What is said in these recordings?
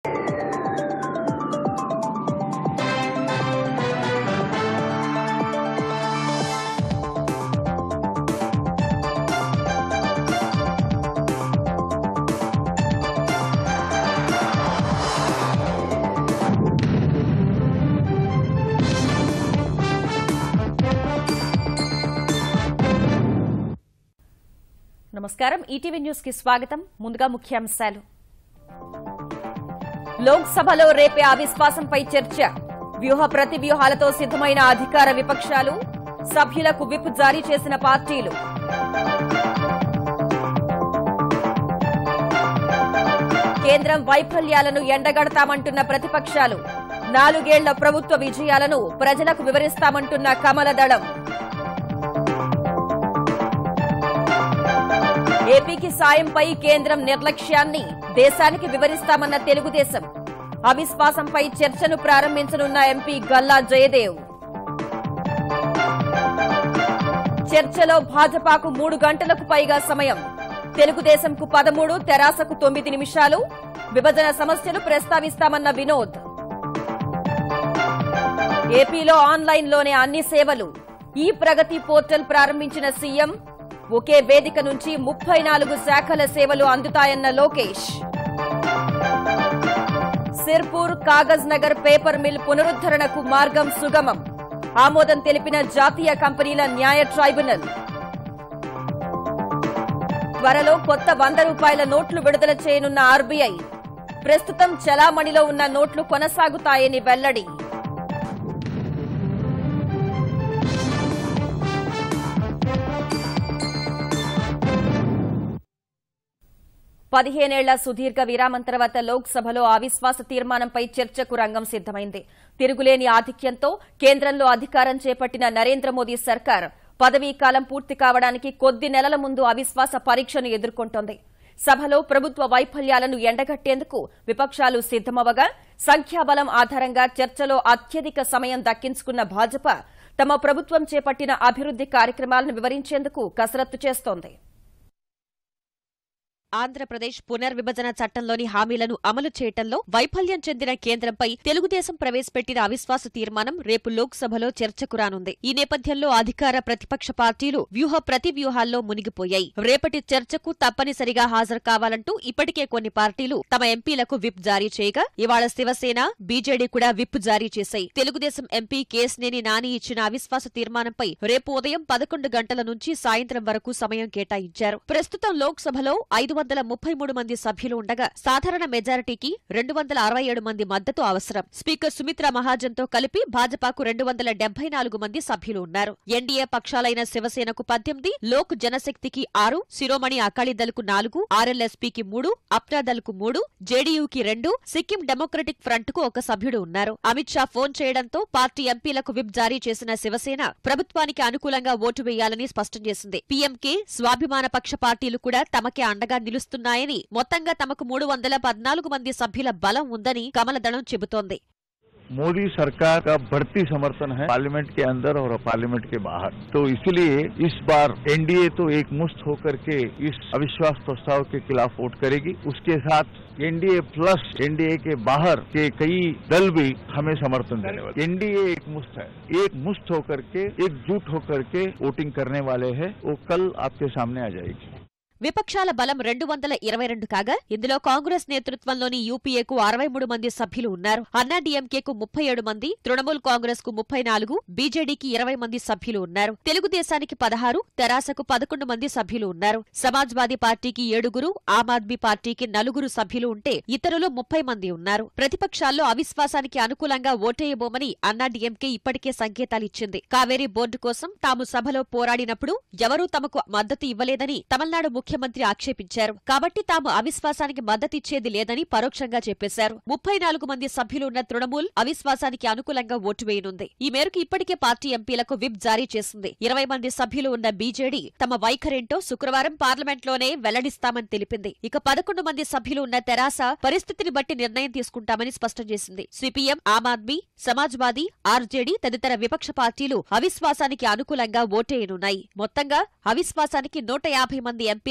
నమస్కారం ETV news కి స్వాగతం ముందుగా ముఖ్యాంశాలు లోక్సభలో రేపే అవిశ్వాసంపై చర్చ వ్యూహ ప్రతి వ్యూహాలతో సిద్దమైన అధికార విపక్షాలు సభ్యులకు విప్ జారీ చేసిన పార్టీలు కేంద్రం వైఫల్యాలను ఎండగడతామంటున్న ప్రతిపక్షాలు నాలుగేళ్ల ప్రభుత్వ విజయాలను ప్రజలకు వివరిస్తామంటున్న కమల దళం ఏపీకి సాయంపై కేంద్రం నిర్లక్ష్యాన్ని దేశానికి వివరిస్తామన్న తెలుగుదేశం అవిశ్వాసంపై చర్చను ప్రారంభించనున్న ఎంపీ గల్లా జయదేవ్ చర్చలో భాజపాకు మూడు గంటలకు పైగా సమయం తెలుగుదేశంకు పదమూడు తెరాసకు తొమ్మిది నిమిషాలు విభజన సమస్యలు ప్రస్తావిస్తామన్న వినోద్ ఏపీలో ఆన్లైన్లోనే అన్ని సేవలు ఈ ప్రగతి పోర్టల్ ప్రారంభించిన సీఎం ఒకే వేదిక నుంచి ముప్పై నాలుగు శాఖల సేవలు అందుతాయన్న లోకేష్ సిర్పూర్ కాగజ్ నగర్ పేపర్ మిల్ పునరుద్దరణకు మార్గం సుగమం ఆమోదం తెలిపిన జాతీయ కంపెనీల న్యాయ ట్రైబ్యునల్ త్వరలో కొత్త వంద రూపాయల నోట్లు విడుదల చేయనున్న ఆర్బీఐ ప్రస్తుతం చలామణిలో ఉన్న నోట్లు కొనసాగుతాయని వెల్లడి పదిహేనేళ్ల సుదీర్ఘ విరామం తర్వాత లోక్సభలో అవిశ్వాస తీర్మానంపై చర్చకు రంగం సిద్దమైంది తిరుగులేని ఆధిక్యంతో కేంద్రంలో అధికారం చేపట్టిన నరేంద్ర మోదీ సర్కార్ పదవీ కాలం పూర్తి కావడానికి కొద్ది నెలల ముందు అవిశ్వాస పరీక్షను ఎదుర్కొంటోంది సభలో ప్రభుత్వ వైఫల్యాలను ఎండగట్టేందుకు విపక్షాలు సిద్దమవగా సంఖ్యాబలం ఆధారంగా చర్చలో అత్యధిక సమయం దక్కించుకున్న భాజపా తమ ప్రభుత్వం చేపట్టిన అభివృద్ది కార్యక్రమాలను వివరించేందుకు కసరత్తు చేస్తోంది ఆంధ్రప్రదేశ్ పునర్విభజన చట్టంలోని హామీలను అమలు చేయటంలో వైఫల్యం చెందిన కేంద్రంపై తెలుగుదేశం ప్రవేశపెట్టిన అవిశ్వాస తీర్మానం రేపు లోక్సభలో చర్చకు రానుంది ఈ నేపథ్యంలో అధికార ప్రతిపక్ష పార్టీలు వ్యూహ ప్రతి వ్యూహాల్లో మునిగిపోయాయి రేపటి చర్చకు తప్పనిసరిగా హాజరు కావాలంటూ ఇప్పటికే కొన్ని పార్టీలు తమ ఎంపీలకు విప్ జారీ చేయగా ఇవాళ శివసేన బీజేడీ కూడా విప్ జారీ చేశాయి తెలుగుదేశం ఎంపీ కేసినేని నాని ఇచ్చిన అవిశ్వాస తీర్మానంపై రేపు ఉదయం పదకొండు గంటల నుంచి సాయంత్రం వరకు సమయం కేటాయించారు ప్రస్తుతం లోక్సభలో ఐదు వందల ముప్పై మూడు మంది సభ్యులు ఉండగా సాధారణ మెజారిటీకి రెండు వందల అరవై ఏడు మంది మద్దతు అవసరం స్పీకర్ సుమిత్రా మహాజన్తో కలిపి భాజపాకు రెండు వందల డెబ్బై నాలుగు మంది సభ్యులు ఉన్నారు ఎన్డీఏ పక్షాలైన శివసేనకు పద్దెనిమిది లోక్ జనశక్తికి ఆరు శిరోమణి అకాలీదళ్కు నాలుగు ఆర్ఎల్ఎస్పీకి మూడు అప్నాదళ్కు మూడు జేడీయూకి రెండు సిక్కిం డెమోక్రటిక్ ఫ్రంట్ కు ఒక సభ్యుడు ఉన్నారు అమిత్ షా ఫోన్ చేయడంతో పార్టీ ఎంపీలకు విప్ జారీ చేసిన శివసేన ప్రభుత్వానికి అనుకూలంగా ఓటు వేయాలని స్పష్టం చేసింది పీఎంకే స్వాభిమాన పక్ష పార్టీలు కూడా తమకే అండగా నిలుస్తున్నాయని మొత్తంగా తమకు మూడు వందల పద్నాలుగు మంది సభ్యుల బలం ఉందని కమలదళం చెబుతోంది मोदी सरकार का बढ़ती समर्थन है पार्लियामेंट के अंदर और पार्लियामेंट के बाहर तो इसलिए इस बार एनडीए तो एक मुश्त होकर के इस अविश्वास प्रस्ताव के खिलाफ वोट करेगी उसके साथ एनडीए प्लस एनडीए के बाहर के कई दल भी हमें समर्थन देने वाले एनडीए एक मुश्त है एक मुश्त होकर के एकजुट होकर के वोटिंग करने वाले हैं वो कल आपके सामने आ जाएगी విపక్షాల బలం రెండు వందల ఇరవై రెండు కాగా ఇందులో కాంగ్రెస్ నేతృత్వంలోని యూపీఏకు అరవై మూడు మంది సభ్యులు ఉన్నారు అన్నా డీఎంకేకు ముప్పై ఏడు మంది తృణమూల్ కాంగ్రెస్ కు ముప్పై నాలుగు బీజేడీకి ఇరవై మంది సభ్యులు ఉన్నారు తెలుగుదేశానికి పదహారు తెరాసకు పదకొండు మంది సభ్యులు ఉన్నారు సమాజ్వాదీ పార్టీకి ఏడుగురు ఆమ్ ఆద్మీ పార్టీకి నలుగురు సభ్యులు ఉంటే ఇతరులు ముప్పై మంది ఉన్నారు ప్రతిపక్షాల్లో అవిశ్వాసానికి అనుకూలంగా ఓటేయబోమని అన్నా డీఎంకే ఇప్పటికే సంకేతాలిచ్చింది కావేరీ బోర్డు కోసం తాము సభలో పోరాడినప్పుడు ఎవరూ తమకు మద్దతు ఇవ్వలేదని తమిళనాడు ముఖ్యమంత్రి ఆక్షేపించారు కాబట్టి తాము అవిశ్వాసానికి మద్దతిచ్చేది లేదని పరోక్షంగా చెప్పేశారు ముప్పై నాలుగు మంది సభ్యులు ఉన్న తృణమూల్ అవిశ్వాసానికి అనుకూలంగా ఓటు వేయనుంది ఈ మేరకు ఇప్పటికే పార్టీ ఎంపీలకు విప్ జారీ చేసింది ఇరవై మంది సభ్యులు ఉన్న బీజేడీ తమ వైఖరేంటో శుక్రవారం పార్లమెంట్లోనే వెల్లడిస్తామని తెలిపింది ఇక పదకొండు మంది సభ్యులు ఉన్న తెరాస పరిస్థితిని బట్టి నిర్ణయం తీసుకుంటామని స్పష్టం చేసింది సిపిఎం ఆమ్ ఆద్మీ సమాజ్వాదీ ఆర్జేడీ తదితర విపక్ష పార్టీలు అవిశ్వాసానికి అనుకూలంగా ఓటేయనున్నాయి మొత్తంగా అవిశ్వాసానికి నూట యాభై మంది ఎంపీల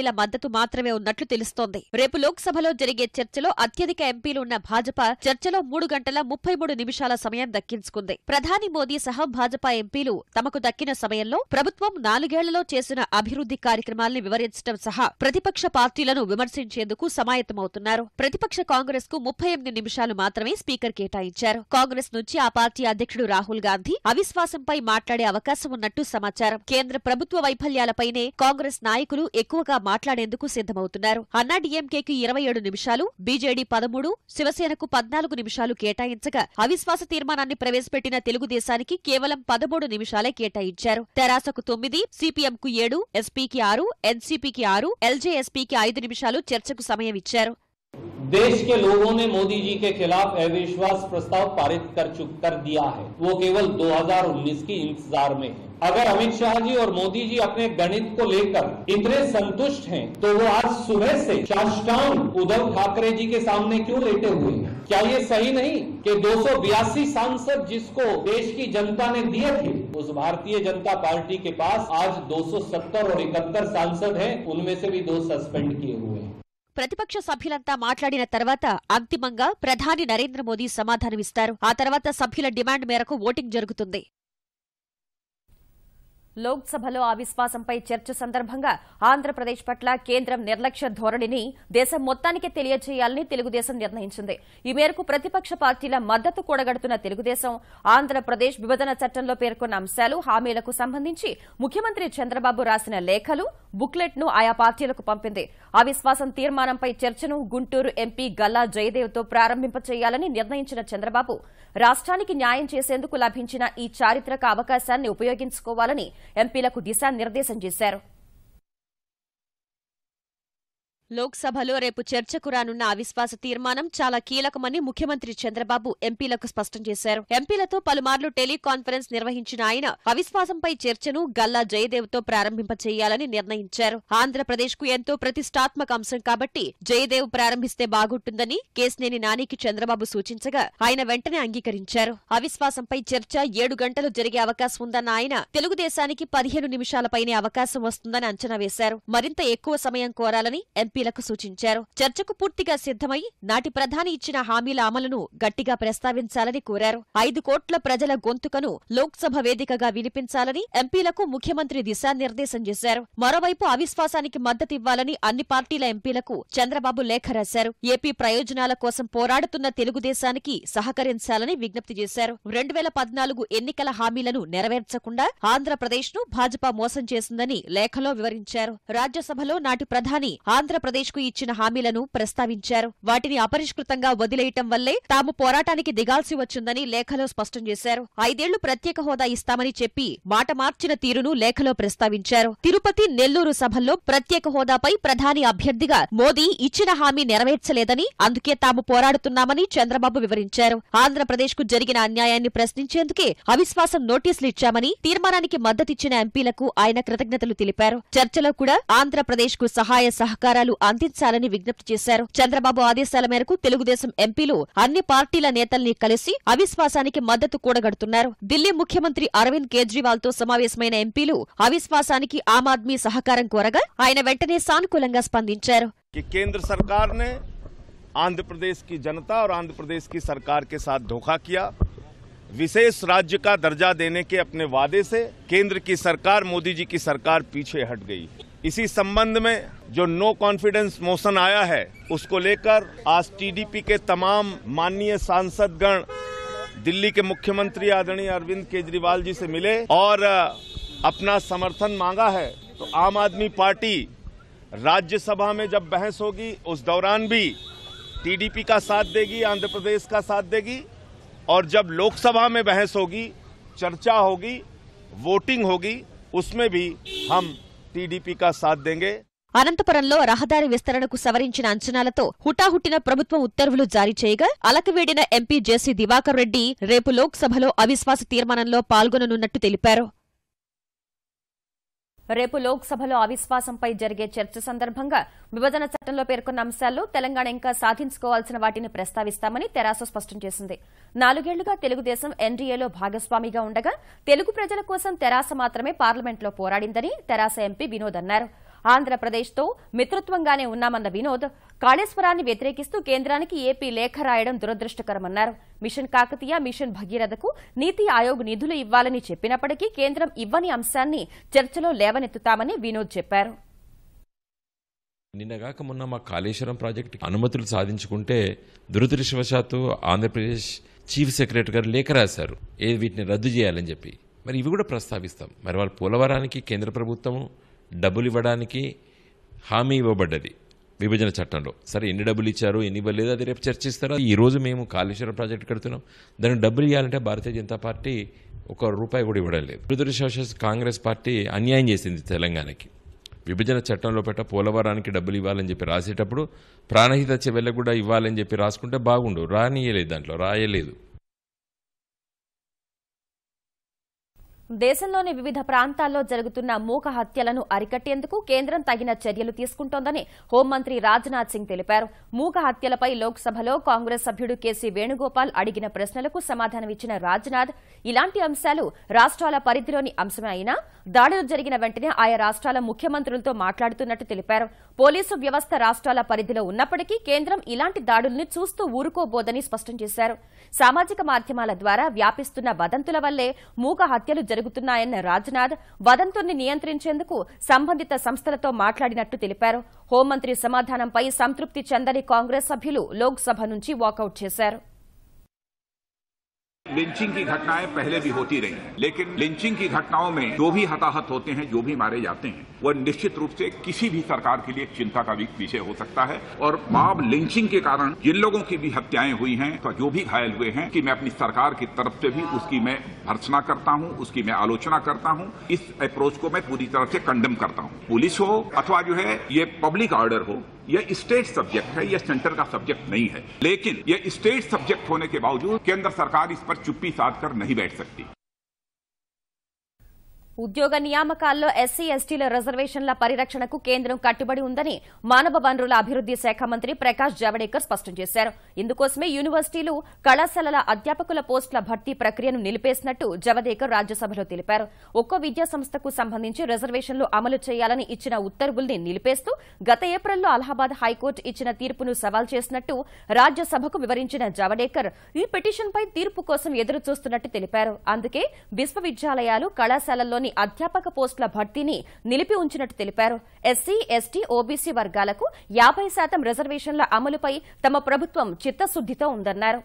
ఎంపీల మద్దతు మాత్రమే ఉన్నట్లు తెలుస్తోంది రేపు లోక్సభలో జరిగే చర్చలో అత్యధిక ఎంపీలు ఉన్న భాజపా చర్చలో మూడు గంటల ముప్పై మూడు నిమిషాల సమయం దక్కించుకుంది ప్రధాని మోదీ సహా భాజపా ఎంపీలు తమకు దక్కిన సమయంలో ప్రభుత్వం నాలుగేళ్లలో చేసిన అభివృద్ధి కార్యక్రమాల్ని వివరించడం సహా ప్రతిపక్ష పార్టీలను విమర్శించేందుకు సమాయత్తమవుతున్నారు ప్రతిపక్ష కాంగ్రెస్ కు ముప్పై ఎనిమిది నిమిషాలు మాత్రమే స్పీకర్ కేటాయించారు కాంగ్రెస్ నుంచి ఆ పార్టీ అధ్యక్షుడు రాహుల్ గాంధీ అవిశ్వాసంపై మాట్లాడే అవకాశం ఉన్నట్టు సమాచారం కేంద్ర ప్రభుత్వ వైఫల్యాలపైనే కాంగ్రెస్ నాయకులు ఎక్కువగా మాట్లాడేందుకు సిద్ధమవుతున్నారు అన్నా డీఎంకేకి ఇరవై ఏడు నిమిషాలు బీజేడీ పదమూడు శివసేనకు పద్నాలుగు నిమిషాలు కేటాయించగా అవిశ్వాస తీర్మానాన్ని ప్రవేశపెట్టిన తెలుగుదేశానికి కేవలం పదమూడు నిమిషాలే కేటాయించారు తెరాసకు తొమ్మిది సిపిఎంకు ఏడు ఎస్పీకి ఆరు ఎన్సీపీకి ఆరు ఎల్జేఎస్పీకి ఐదు నిమిషాలు చర్చకు సమయం ఇచ్చారు देश के लोगों ने मोदी जी के खिलाफ अविश्वास प्रस्ताव पारित कर चुक कर दिया है वो केवल 2019 की इंतजार में है अगर अमित शाह जी और मोदी जी अपने गणित को लेकर इतने संतुष्ट हैं तो वो आज सुबह से साष्टांग उद्धव ठाकरे जी के सामने क्यों लेटे हुए हैं क्या ये सही नहीं कि दो सांसद जिसको देश की जनता ने दिए थे उस भारतीय जनता पार्टी के पास आज 270 और इकहत्तर सांसद हैं उनमें से भी दो सस्पेंड किए हुए हैं ప్రతిపక్ష సభ్యులంతా మాట్లాడిన తర్వాత అంతిమంగా ప్రధాని నరేంద్ర మోదీ సమాధానమిస్తారు ఆ తర్వాత సభ్యుల డిమాండ్ మేరకు ఓటింగ్ జరుగుతుంది లోక్సభలో అవిశ్వాసంపై చర్చ సందర్భంగా ఆంధ్రప్రదేశ్ పట్ల కేంద్రం నిర్లక్ష్య ధోరణిని దేశం మొత్తానికి తెలియజేయాలని తెలుగుదేశం నిర్ణయించింది ఈ మేరకు ప్రతిపక్ష పార్టీల మద్దతు కూడగడుతున్న తెలుగుదేశం ఆంధ్రప్రదేశ్ విభజన చట్టంలో పేర్కొన్న అంశాలు హామీలకు సంబంధించి ముఖ్యమంత్రి చంద్రబాబు రాసిన లేఖలు బుక్లెట్ ను ఆయా పార్టీలకు పంపింది అవిశ్వాసం తీర్మానంపై చర్చను గుంటూరు ఎంపీ గల్లా జయదేవ్తో ప్రారంభింపచేయాలని నిర్ణయించిన చంద్రబాబు రాష్ట్రానికి న్యాయం చేసేందుకు లభించిన ఈ చారిత్రక అవకాశాన్ని ఉపయోగించుకోవాలని ఎంపీలకు దిశానిర్దేశం చేశారు లోక్సభలో రేపు చర్చకు రానున్న అవిశ్వాస తీర్మానం చాలా కీలకమని ముఖ్యమంత్రి చంద్రబాబు ఎంపీలకు స్పష్టం చేశారు ఎంపీలతో పలుమార్లు టెలికాన్ఫరెన్స్ నిర్వహించిన ఆయన అవిశ్వాసంపై చర్చను గల్లా జయదేవ్తో ప్రారంభింపచేయాలని నిర్ణయించారు ఆంధ్రప్రదేశ్ కు ఎంతో ప్రతిష్టాత్మక అంశం కాబట్టి జయదేవ్ ప్రారంభిస్తే బాగుంటుందని కేసినేని నానికి చంద్రబాబు సూచించగా ఆయన వెంటనే అంగీకరించారు అవిశ్వాసంపై చర్చ ఏడు గంటలు జరిగే అవకాశం ఉందన్న ఆయన తెలుగుదేశానికి పదిహేను నిమిషాలపైనే అవకాశం వస్తుందని అంచనా వేశారు మరింత ఎక్కువ సమయం కోరాలని ఎంపీలకు సూచించారు చర్చకు పూర్తిగా సిద్ధమై నాటి ప్రధాని ఇచ్చిన హామీల అమలును గట్టిగా ప్రస్తావించాలని కోరారు ఐదు కోట్ల ప్రజల గొంతుకను లోక్సభ వేదికగా వినిపించాలని ఎంపీలకు ముఖ్యమంత్రి దిశానిర్దేశం చేశారు మరోవైపు అవిశ్వాసానికి మద్దతివ్వాలని అన్ని పార్టీల ఎంపీలకు చంద్రబాబు లేఖ రాశారు ఏపీ ప్రయోజనాల కోసం పోరాడుతున్న తెలుగుదేశానికి సహకరించాలని విజ్ఞప్తి చేశారు రెండు వేల పద్నాలుగు ఎన్నికల హామీలను నెరవేర్చకుండా ఆంధ్రప్రదేశ్ ను భాజపా మోసం చేసిందని లేఖలో వివరించారు రాజ్యసభలో నాటి ప్రధాని ఆంధ్రప్రదేశ్ కు ఇచ్చిన హామీలను ప్రస్తావించారు వాటిని అపరిష్కృతంగా వదిలేయటం వల్లే తాము పోరాటానికి దిగాల్సి వచ్చిందని లేఖలో స్పష్టం చేశారు ఐదేళ్లు ప్రత్యేక హోదా ఇస్తామని చెప్పి మాట మార్చిన తీరును లేఖలో ప్రస్తావించారు తిరుపతి నెల్లూరు సభల్లో ప్రత్యేక హోదాపై ప్రధాని అభ్యర్థిగా మోదీ ఇచ్చిన హామీ నెరవేర్చలేదని అందుకే తాము పోరాడుతున్నామని చంద్రబాబు వివరించారు ఆంధ్రప్రదేశ్ కు జరిగిన అన్యాయాన్ని ప్రశ్నించేందుకే అవిశ్వాసం నోటీసులు ఇచ్చామని తీర్మానానికి మద్దతిచ్చిన ఎంపీలకు ఆయన కృతజ్ఞతలు తెలిపారు చర్చలో కూడా ఆంధ్రప్రదేశ్ కు సహాయ సహకారాలు అందించాలని విజ్ఞప్తి చేశారు చంద్రబాబు ఆదేశాల మేరకు తెలుగుదేశం ఎంపీలు అన్ని పార్టీల నేతల్ని కలిసి అవిశ్వాసానికి మద్దతు కూడగడుతున్నారు ఢిల్లీ ముఖ్యమంత్రి అరవింద్ కేజ్రీవాల్ తో సమావేశమైన ఎంపీలు అవిశ్వాసానికి ఆమ్ ఆద్మీ సహకారం కోరగా ఆయన వెంటనే సానుకూలంగా స్పందించారు कि केंद्र सरकार ने आंध्र प्रदेश की जनता और आंध्र प्रदेश की सरकार के साथ धोखा किया विशेष राज्य का दर्जा देने के अपने वादे से केंद्र की सरकार मोदी जी की सरकार पीछे हट गई इसी संबंध में जो नो कॉन्फिडेंस मोशन आया है उसको लेकर आज टीडीपी के तमाम माननीय सांसदगण दिल्ली के मुख्यमंत्री आदरणीय अरविंद केजरीवाल जी से मिले और अ, अपना समर्थन मांगा है तो आम आदमी पार्टी राज्यसभा में जब बहस होगी उस दौरान भी टीडीपी का साथ देगी आंध्र प्रदेश का साथ देगी और जब लोकसभा में बहस होगी चर्चा होगी वोटिंग होगी उसमें भी हम टीडीपी का साथ देंगे అనంతపురంలో రహదారి విస్తరణకు సవరించిన అంచనాలతో హుటాహుటిన ప్రభుత్వం ఉత్తర్వులు జారీ చేయగా అలకవేడిన ఎంపీ జేసీ దివాకర్ రెడ్డి రేపు లోక్సభలో అవిశ్వాస తీర్మానంలో పాల్గొననున్నట్టు తెలిపారు రేపు లోక్సభలో అవిశ్వాసంపై జరిగే చర్చ సందర్భంగా విభజన చట్టంలో పేర్కొన్న అంశాల్లో తెలంగాణ ఇంకా సాధించుకోవాల్సిన వాటిని ప్రస్తావిస్తామని తెరాస స్పష్టం చేసింది నాలుగేళ్లుగా తెలుగుదేశం ఎన్డీఏలో భాగస్వామిగా ఉండగా తెలుగు ప్రజల కోసం తెరాస మాత్రమే పార్లమెంట్లో పోరాడిందని తెరాస ఎంపీ వినోద్ అన్నారు ఆంధ్రప్రదేశ్తో మిత్రత్వంగానే ఉన్నామన్న వినోద్ కాళేశ్వరాన్ని వ్యతిరేకిస్తూ కేంద్రానికి ఏపీ లేఖ రాయడం దురదృష్టకరమన్నారు మిషన్ కాకతీయ మిషన్ భగీరథకు నీతి ఆయోగ్ నిధులు ఇవ్వాలని చెప్పినప్పటికీ కేంద్రం ఇవ్వని అంశాన్ని చర్చలో లేవనెత్తుతామని వినోద్ చెప్పారు నిన్నగాక మొన్న మా కాళేశ్వరం ప్రాజెక్టు అనుమతులు సాధించుకుంటే దురదృష్టవశాత్తు ఆంధ్రప్రదేశ్ చీఫ్ సెక్రటరీ గారు లేఖ రాశారు ఏ వీటిని రద్దు చేయాలని చెప్పి మరి ఇవి కూడా ప్రస్తావిస్తాం మరి వాళ్ళ పోలవరానికి కేంద్ర ప్రభుత్వం డబ్బులు ఇవ్వడానికి హామీ ఇవ్వబడ్డది విభజన చట్టంలో సరే ఎన్ని డబ్బులు ఇచ్చారు ఎన్ని ఇవ్వలేదు అది రేపు చర్చిస్తారా ఈ రోజు మేము కాళేశ్వరం ప్రాజెక్టు కడుతున్నాం దానికి డబ్బులు ఇవ్వాలంటే భారతీయ జనతా పార్టీ ఒక రూపాయి కూడా ఇవ్వడం లేదు దురదృష్టవశాత్తు కాంగ్రెస్ పార్టీ అన్యాయం చేసింది తెలంగాణకి విభజన చట్టంలో పెట్ట పోలవరానికి డబ్బులు ఇవ్వాలని చెప్పి రాసేటప్పుడు ప్రాణహిత చెవెళ్ళకు కూడా ఇవ్వాలని చెప్పి రాసుకుంటే బాగుండు రానియలేదు దాంట్లో రాయలేదు దేశంలోని వివిధ ప్రాంతాల్లో జరుగుతున్న మూక హత్యలను అరికట్టేందుకు కేంద్రం తగిన చర్యలు తీసుకుంటోందని హోంమంత్రి రాజ్నాథ్ సింగ్ తెలిపారు మూక హత్యలపై లోక్సభలో కాంగ్రెస్ సభ్యుడు కేసీ వేణుగోపాల్ అడిగిన ప్రశ్నలకు సమాధానమిచ్చిన రాజ్నాథ్ ఇలాంటి అంశాలు రాష్ట్రాల పరిధిలోని అంశమే అయినా దాడులు జరిగిన వెంటనే ఆయా రాష్ట్రాల ముఖ్యమంత్రులతో మాట్లాడుతున్నట్టు తెలిపారు పోలీసు వ్యవస్థ రాష్ట్రాల పరిధిలో ఉన్నప్పటికీ కేంద్రం ఇలాంటి దాడుల్ని చూస్తూ ఊరుకోబోదని స్పష్టం చేశారు సామాజిక మాధ్యమాల ద్వారా వ్యాపిస్తున్న వదంతుల వల్లే మూక హత్యలు జరుగుతున్నాయన్న రాజ్నాథ్ వదంతుల్ని నియంత్రించేందుకు సంబంధిత సంస్థలతో మాట్లాడినట్టు తెలిపారు హోంమంత్రి సమాధానంపై సంతృప్తి చెందని కాంగ్రెస్ సభ్యులు లోక్సభ నుంచి వాకౌట్ చేశారు लिंचिंग की घटनाएं पहले भी होती रही हैं लेकिन लिंचिंग की घटनाओं में जो भी हताहत होते हैं जो भी मारे जाते हैं वह निश्चित रूप से किसी भी सरकार के लिए चिंता का भी विषय हो सकता है और मॉब लिंचिंग के कारण जिन लोगों की भी हत्याएं हुई हैं तो जो भी घायल हुए हैं कि मैं अपनी सरकार की तरफ से भी उसकी मैं भर्सना करता हूं उसकी मैं आलोचना करता हूं इस अप्रोच को मैं पूरी तरह से कंडेम करता हूं पुलिस हो अथवा जो है ये पब्लिक ऑर्डर हो यह स्टेट सब्जेक्ट है यह सेंटर का सब्जेक्ट नहीं है लेकिन यह स्टेट सब्जेक्ट होने के बावजूद केंद्र सरकार इस पर चुप्पी साध कर नहीं बैठ सकती ఉద్యోగ నియామకాల్లో ఎస్సీ ఎస్టీల రిజర్వేషన్ల పరిరక్షణకు కేంద్రం కట్టుబడి ఉందని మానవ వనరుల అభివృద్ది శాఖ మంత్రి ప్రకాష్ జావడేకర్ స్పష్టం చేశారు ఇందుకోసమే యూనివర్సిటీలు కళాశాలల అధ్యాపకుల పోస్టుల భర్తీ ప్రక్రియను నిలిపేసినట్టు జవదేకర్ రాజ్యసభలో తెలిపారు ఒక్కో విద్యా సంస్థకు సంబంధించి రిజర్వేషన్లు అమలు చేయాలని ఇచ్చిన ఉత్తర్వుల్ని నిలిపేస్తూ గత ఏప్రిల్లో అలహాబాద్ హైకోర్టు ఇచ్చిన తీర్పును సవాల్ చేసినట్టు రాజ్యసభకు వివరించిన జవడేకర్ ఈ పిటిషన్పై తీర్పు కోసం ఎదురు చూస్తున్నట్టు తెలిపారు అందుకే విశ్వవిద్యాలయాలు కళాశాలల్లోని అధ్యాపక పోస్టుల భర్తీని నిలిపి ఉంచినట్టు తెలిపారు ఎస్సీ ఎస్టీ ఓబీసీ వర్గాలకు యాభై శాతం రిజర్వేషన్ల అమలుపై తమ ప్రభుత్వం చిత్తశుద్దితో ఉందన్నారు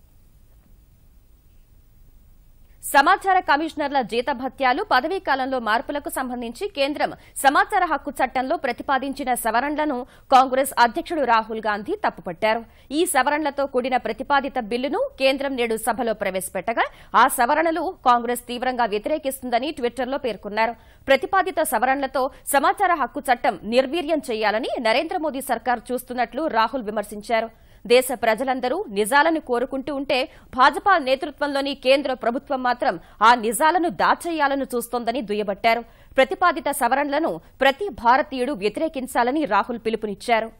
సమాచార కమిషనర్ల జీతభత్యాలు పదవీ కాలంలో మార్పులకు సంబంధించి కేంద్రం సమాచార హక్కు చట్టంలో ప్రతిపాదించిన సవరణలను కాంగ్రెస్ అధ్యక్షుడు రాహుల్ గాంధీ తప్పుపట్టారు ఈ సవరణలతో కూడిన ప్రతిపాదిత బిల్లును కేంద్రం నేడు సభలో ప్రవేశపెట్టగా ఆ సవరణలు కాంగ్రెస్ తీవ్రంగా వ్యతిరేకిస్తుందని ట్విట్టర్లో పేర్కొన్నారు ప్రతిపాదిత సవరణలతో సమాచార హక్కు చట్టం నిర్వీర్యం చేయాలని నరేంద్ర మోదీ సర్కార్ చూస్తున్నట్లు రాహుల్ విమర్శించారు దేశ ప్రజలందరూ నిజాలను కోరుకుంటూ ఉంటే భాజపా నేతృత్వంలోని కేంద్ర ప్రభుత్వం మాత్రం ఆ నిజాలను దాచేయాలని చూస్తోందని దుయ్యబట్టారు ప్రతిపాదిత సవరణలను ప్రతి భారతీయుడు వ్యతిరేకించాలని రాహుల్ పిలుపునిచ్చారు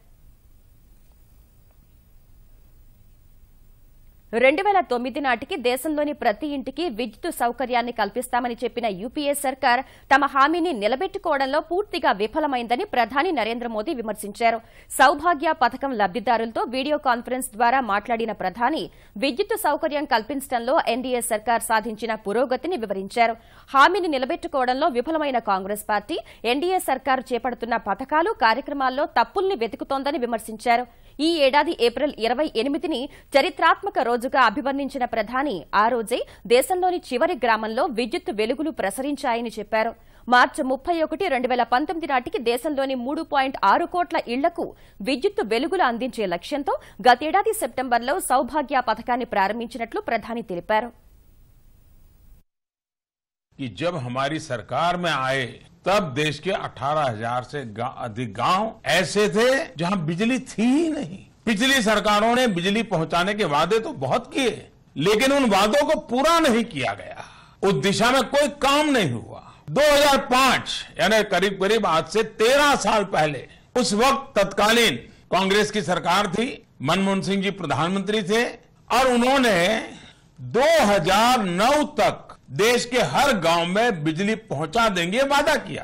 రెండు వేల తొమ్మిది నాటికి దేశంలోని ప్రతి ఇంటికి విద్యుత్ సౌకర్యాన్ని కల్పిస్తామని చెప్పిన యూపీఏ సర్కార్ తమ హామీని నిలబెట్టుకోవడంలో పూర్తిగా విఫలమైందని ప్రధాని నరేంద్ర మోదీ విమర్శించారు సౌభాగ్య పథకం లబ్దిదారులతో వీడియో కాన్ఫరెన్స్ ద్వారా మాట్లాడిన ప్రధాని విద్యుత్ సౌకర్యం కల్పించడంలో ఎన్డీఏ సర్కార్ సాధించిన పురోగతిని వివరించారు హామీని నిలబెట్టుకోవడంలో విఫలమైన కాంగ్రెస్ పార్టీ ఎన్డీఏ సర్కార్ చేపడుతున్న పథకాలు కార్యక్రమాల్లో తప్పుల్ని వెతుకుతోందని విమర్శించారు ఈ ఏడాది ఏప్రిల్ ఇరవై ఎనిమిదిని చరిత్రాత్మక రోజుగా అభివర్ణించిన ప్రధాని ఆ రోజే దేశంలోని చివరి గ్రామంలో విద్యుత్ వెలుగులు ప్రసరించాయని చెప్పారు మార్చి ముప్పై ఒకటి రెండు వేల పంతొమ్మిది నాటికి దేశంలోని మూడు పాయింట్ ఆరు కోట్ల ఇళ్లకు విద్యుత్ వెలుగులు అందించే లక్ష్యంతో గతేడాది సెప్టెంబర్లో సౌభాగ్య పథకాన్ని ప్రారంభించినట్లు ప్రధాని తెలిపారు कि जब हमारी सरकार में आए तब देश के 18,000 से गा- अधिक गांव ऐसे थे जहां बिजली थी ही नहीं पिछली सरकारों ने बिजली पहुंचाने के वादे तो बहुत किए लेकिन उन वादों को पूरा नहीं किया गया उस दिशा में कोई काम नहीं हुआ 2005 यानी करीब करीब आज से 13 साल पहले उस वक्त तत्कालीन कांग्रेस की सरकार थी मनमोहन सिंह जी प्रधानमंत्री थे और उन्होंने 2009 तक देश के हर गांव में बिजली पहुंचा देंगे वादा किया था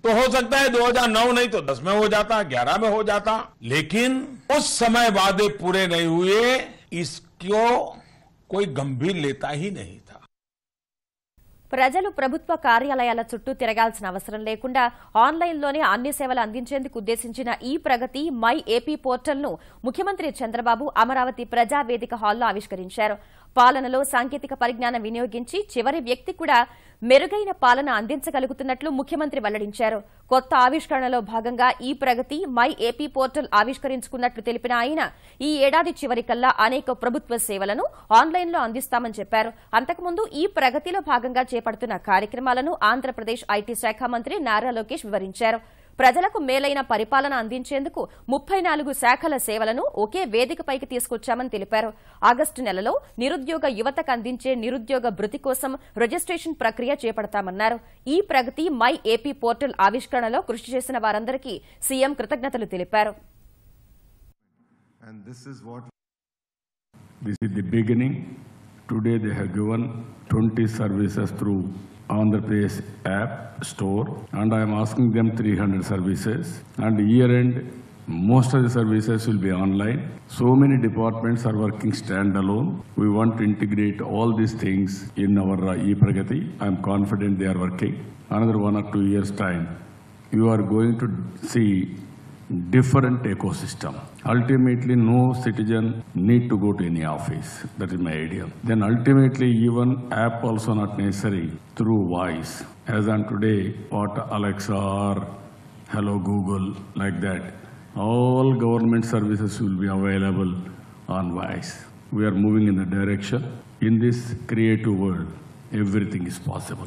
तो हो सकता है 2009 नहीं तो 10 में हो जाता 11 में हो जाता लेकिन उस समय वादे पूरे नहीं हुए इसको कोई गंभीर लेता ही नहीं था ప్రజలు ప్రభుత్వ కార్యాలయాల చుట్టూ తిరగాల్సిన అవసరం లేకుండా ఆన్లైన్లోనే అన్ని సేవలు అందించేందుకు ఉద్దేశించిన ఈ ప్రగతి మై ఏపీ పోర్టల్ను ముఖ్యమంత్రి చంద్రబాబు అమరావతి ప్రజావేదిక హాల్లో ఆవిష్కరించారు పాలనలో సాంకేతిక పరిజ్ఞానం వినియోగించి చివరి వ్యక్తి కూడా మెరుగైన పాలన అందించగలుగుతున్నట్లు ముఖ్యమంత్రి వెల్లడించారు కొత్త ఆవిష్కరణలో భాగంగా ఈ ప్రగతి మై ఏపీ పోర్టల్ ఆవిష్కరించుకున్నట్లు తెలిపిన ఆయన ఈ ఏడాది చివరికల్లా అనేక ప్రభుత్వ సేవలను ఆన్లైన్లో అందిస్తామని చెప్పారు అంతకుముందు ఈ ప్రగతిలో భాగంగా చేపడుతున్న కార్యక్రమాలను ఆంధ్రప్రదేశ్ ఐటీ శాఖ మంత్రి నారా లోకేష్ వివరించారు ప్రజలకు మేలైన పరిపాలన అందించేందుకు ముప్పై నాలుగు శాఖల సేవలను ఒకే వేదికపైకి తీసుకొచ్చామని తెలిపారు ఆగస్టు నెలలో నిరుద్యోగ యువతకు అందించే నిరుద్యోగ భృతి కోసం రిజిస్ట్రేషన్ ప్రక్రియ చేపడతామన్నారు ఈ ప్రగతి మై ఏపీ పోర్టల్ ఆవిష్కరణలో కృషి చేసిన వారందరికీ సీఎం కృతజ్ఞతలు తెలిపారు And this is what. This is the beginning. Today they have given 20 services through Andhra Pradesh app store and I am asking them 300 services and year end most of the services will be online. So many departments are working standalone. We want to integrate all these things in our uh, e-Pragati. I am confident they are working. Another one or two years time, you are going to see different ecosystem. Ultimately, no citizen need to go to any office. That is my idea. Then ultimately, even app also not necessary through voice. As on today, what Alexa or Hello Google, like that. All government services will be available on voice. We are moving in the direction. In this creative world, everything is possible.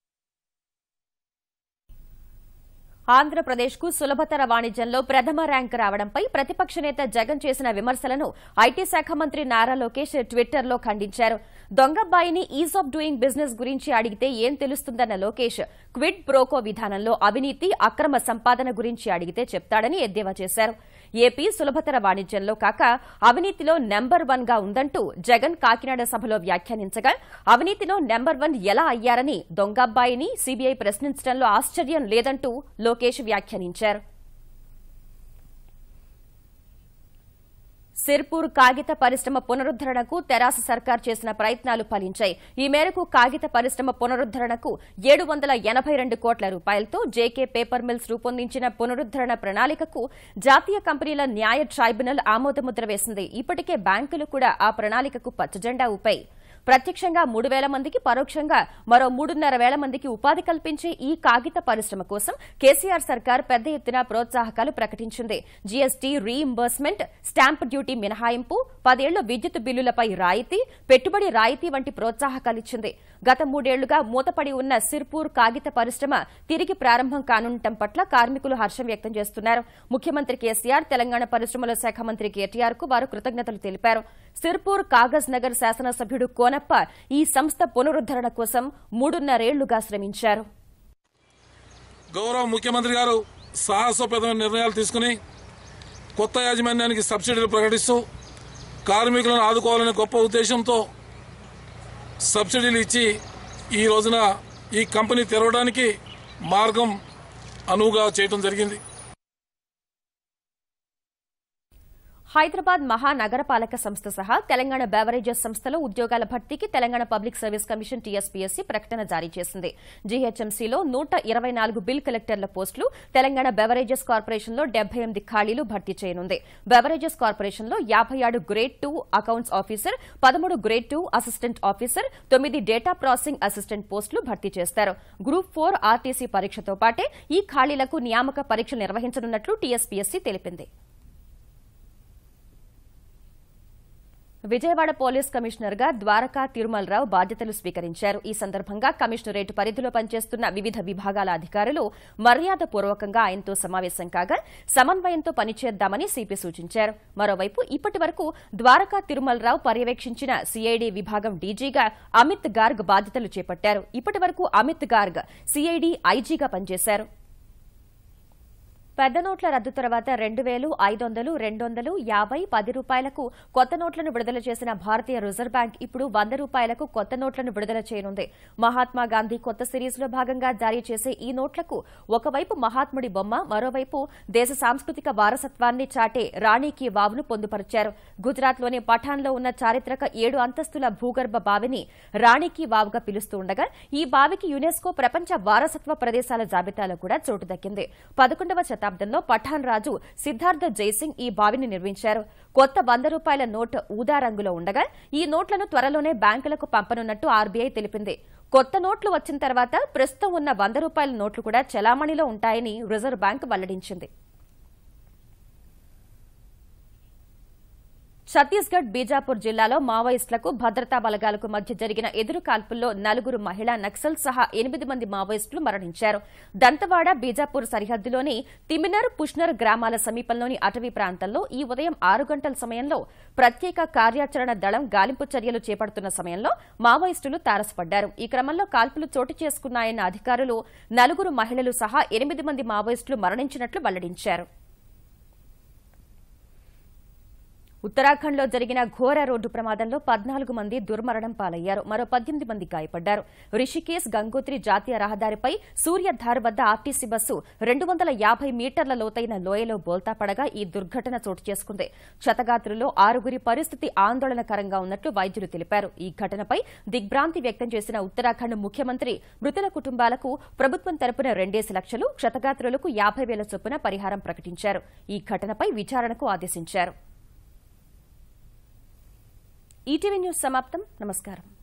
ఆంధ్రప్రదేశ్కు సులభతర వాణిజ్యంలో ప్రథమ rank రావడంపై ప్రతిపక్ష నేత జగన్ చేసిన విమర్శలను IT శాఖ మంత్రి నారా లోకేష్ ట్విట్టర్లో ఖండించారు దొంగబ్బాయిని ఈజ్ ఆఫ్ డూయింగ్ బిజినెస్ గురించి అడిగితే ఏం తెలుస్తుందన్న లోకేష్ క్విడ్ ప్రోకో విధానంలో అవినీతి అక్రమ సంపాదన గురించి అడిగితే చెప్తాడని ఎద్దేవా చేశారు ఏపీ సులభతర వాణిజ్యంలో కాక అవినీతిలో నెంబర్ వన్ గా ఉందంటూ జగన్ కాకినాడ సభలో వ్యాఖ్యానించగా అవినీతిలో నెంబర్ వన్ ఎలా అయ్యారని దొంగబ్బాయిని సీబీఐ ప్రశ్నించడంలో ఆశ్చర్యం లేదంటూ లోకేష్ వ్యాఖ్యానించారు సిర్పూర్ కాగిత పరిశ్రమ పునరుద్దరణకు తెరాస సర్కార్ చేసిన ప్రయత్నాలు ఫలించాయి ఈ మేరకు కాగిత పరిశ్రమ పునరుద్దరణకు ఏడు వందల ఎనభై రెండు కోట్ల రూపాయలతో జేకే పేపర్ మిల్స్ రూపొందించిన పునరుద్దరణ ప్రణాళికకు జాతీయ కంపెనీల న్యాయ ట్రైబ్యునల్ ఆమోదముద్ర వేసింది ఇప్పటికే బ్యాంకులు కూడా ఆ ప్రణాళికకు పచ్చజెండా ఊపాయి ప్రత్యక్షంగా మూడు వేల మందికి పరోక్షంగా మరో మూడున్నర వేల మందికి ఉపాధి కల్పించే ఈ కాగిత పరిశ్రమ కోసం కేసీఆర్ సర్కార్ పెద్ద ఎత్తున ప్రోత్సాహకాలు ప్రకటించింది జీఎస్టీ రీఇంబర్స్మెంట్ స్టాంప్ డ్యూటీ మినహాయింపు పదేళ్ల విద్యుత్ బిల్లులపై రాయితీ పెట్టుబడి రాయితీ వంటి ప్రోత్సాహకాలిచ్చింది గత మూడేళ్లుగా మూతపడి ఉన్న సిర్పూర్ కాగిత పరిశ్రమ తిరిగి ప్రారంభం కానుండటం పట్ల కార్మికులు హర్షం వ్యక్తం చేస్తున్నారు ముఖ్యమంత్రి కేసీఆర్ తెలంగాణ పరిశ్రమల శాఖ మంత్రి కేటీఆర్ కు వారు కృతజ్ఞతలు తెలిపారు సిర్పూర్ కాగజ్ నగర్ శాసనసభ్యుడు కోనప్ప ఈ సంస్థ పునరుద్దరణ కోసం మూడున్నరేళ్లుగా శ్రమించారు గౌరవ ముఖ్యమంత్రి గారు సాహసోపేతమైన నిర్ణయాలు తీసుకుని కొత్త యాజమాన్యానికి సబ్సిడీలు ప్రకటిస్తూ కార్మికులను ఆదుకోవాలనే గొప్ప ఉద్దేశంతో సబ్సిడీలు ఇచ్చి ఈ రోజున ఈ కంపెనీ తెరవడానికి మార్గం అనువుగా చేయడం జరిగింది హైదరాబాద్ మహానగరపాలక సంస్థ సహా తెలంగాణ బెవరేజెస్ సంస్థలో ఉద్యోగాల భర్తీకి Telangana public service commission TSPSC ప్రకటన జారీ చేసింది జీహెచ్ఎంసీలో నూట ఇరవై నాలుగు బిల్ కలెక్టర్ల పోస్టులు తెలంగాణ బెవరేజెస్ కార్పొరేషన్లో డెబ్బై ఎనిమిది ఖాళీలు భర్తీ చేయనుంది బెవరేజెస్ కార్పొరేషన్లో యాభై ఆరు గ్రేడ్ టూ అకౌంట్స్ ఆఫీసర్ పదమూడు గ్రేడ్ టూ అసిస్టెంట్ ఆఫీసర్ తొమ్మిది డేటా ప్రాసెసింగ్ అసిస్టెంట్ పోస్టులు భర్తీ చేస్తారు గ్రూప్ ఫోర్ ఆర్టీసీ పరీక్షతో పాటే ఈ ఖాళీలకు నియామక పరీక్షలు నిర్వహించనున్నట్లు టీఎస్పీఎస్సీ తెలిపింది విజయవాడ పోలీస్ కమిషనర్ గా ద్వారకా తిరుమలరావు బాధ్యతలు స్వీకరించారు ఈ సందర్భంగా కమిషనరేట్ పరిధిలో పనిచేస్తున్న వివిధ విభాగాల అధికారులు మర్యాదపూర్వకంగా ఆయనతో సమావేశం కాగా సమన్వయంతో పనిచేద్దామని సిపి సూచించారు మరోవైపు ఇప్పటి వరకు ద్వారకా తిరుమలరావు పర్యవేక్షించిన సిఐడి విభాగం డీజీగా అమిత్ గార్గ్ బాధ్యతలు చేపట్టారు ఇప్పటి వరకు అమిత్ గార్గ్ సిఐడి ఐజీగా పనిచేశారు పెద్ద నోట్ల రద్దు తర్వాత రెండు వేలు ఐదు వందలు రెండు వందలు యాభై పది రూపాయలకు కొత్త నోట్లను విడుదల చేసిన భారతీయ రిజర్వ్ బ్యాంక్ ఇప్పుడు వంద రూపాయలకు కొత్త నోట్లను విడుదల చేయనుంది మహాత్మా గాంధీ కొత్త సిరీస్లో భాగంగా జారీ చేసే ఈ నోట్లకు ఒకవైపు మహాత్ముడి బొమ్మ మరోవైపు దేశ సాంస్కృతిక వారసత్వాన్ని చాటే రాణికి వావును పొందుపరిచారు గుజరాత్లోని పఠాన్లో ఉన్న చారిత్రక ఏడు అంతస్తుల భూగర్భ బావిని రాణికి వావుగా పిలుస్తూ ఉండగా ఈ బావికి యునెస్కో ప్రపంచ వారసత్వ ప్రదేశాల జాబితాలో కూడా చోటు దక్కింది పదకొండవ శతాబ్దంలో పఠాన్ రాజు సిద్ధార్థ జైసింగ్ ఈ బావిని నిర్మించారు కొత్త వంద రూపాయల నోట్ ఊదా రంగులో ఉండగా ఈ నోట్లను త్వరలోనే బ్యాంకులకు పంపనున్నట్టు ఆర్బీఐ తెలిపింది కొత్త నోట్లు వచ్చిన తర్వాత ప్రస్తుతం ఉన్న వంద రూపాయల నోట్లు కూడా చెలామణిలో ఉంటాయని రిజర్వ్ బ్యాంక్ వెల్లడించింది ఛత్తీస్గఢ్ బీజాపూర్ జిల్లాలో మావోయిస్టులకు భద్రతా బలగాలకు మధ్య జరిగిన ఎదురు కాల్పుల్లో నలుగురు మహిళా నక్సల్ సహా ఎనిమిది మంది మావోయిస్టులు మరణించారు దంతవాడ బీజాపూర్ సరిహద్దులోని తిమినర్ పుష్నర్ గ్రామాల సమీపంలోని అటవీ ప్రాంతంలో ఈ ఉదయం ఆరు గంటల సమయంలో ప్రత్యేక కార్యాచరణ దళం గాలింపు చర్యలు చేపడుతున్న సమయంలో మావోయిస్టులు తారసపడ్డారు ఈ క్రమంలో కాల్పులు చోటు చేసుకున్నాయన్న అధికారులు నలుగురు మహిళలు సహా ఎనిమిది మంది మావోయిస్టులు మరణించినట్లు వెల్లడించారు ఉత్తరాఖండ్లో జరిగిన ఘోర రోడ్డు ప్రమాదంలో పద్నాలుగు మంది దుర్మరణం పాలయ్యారు మరో పద్దెనిమిది మంది గాయపడ్డారు రిషికేశ్ గంగోత్రి జాతీయ రహదారిపై సూర్యధార్ వద్ద ఆర్టీసీ బస్సు రెండు వందల యాభై మీటర్ల లోతైన లోయలో బోల్తా పడగా ఈ దుర్ఘటన చోటు చేసుకుంది క్షతగాత్రుల్లో ఆరుగురి పరిస్థితి ఆందోళనకరంగా ఉన్నట్లు వైద్యులు తెలిపారు ఈ ఘటనపై దిగ్భ్రాంతి వ్యక్తం చేసిన ఉత్తరాఖండ్ ముఖ్యమంత్రి మృతుల కుటుంబాలకు ప్రభుత్వం తరపున రెండేసి లక్షలు క్షతగాత్రులకు యాభై వేల చొప్పున పరిహారం ప్రకటించారు ఈ ఘటనపై విచారణకు ఆదేశించారు ఈటీవీ న్యూస్ సమాప్తం నమస్కారం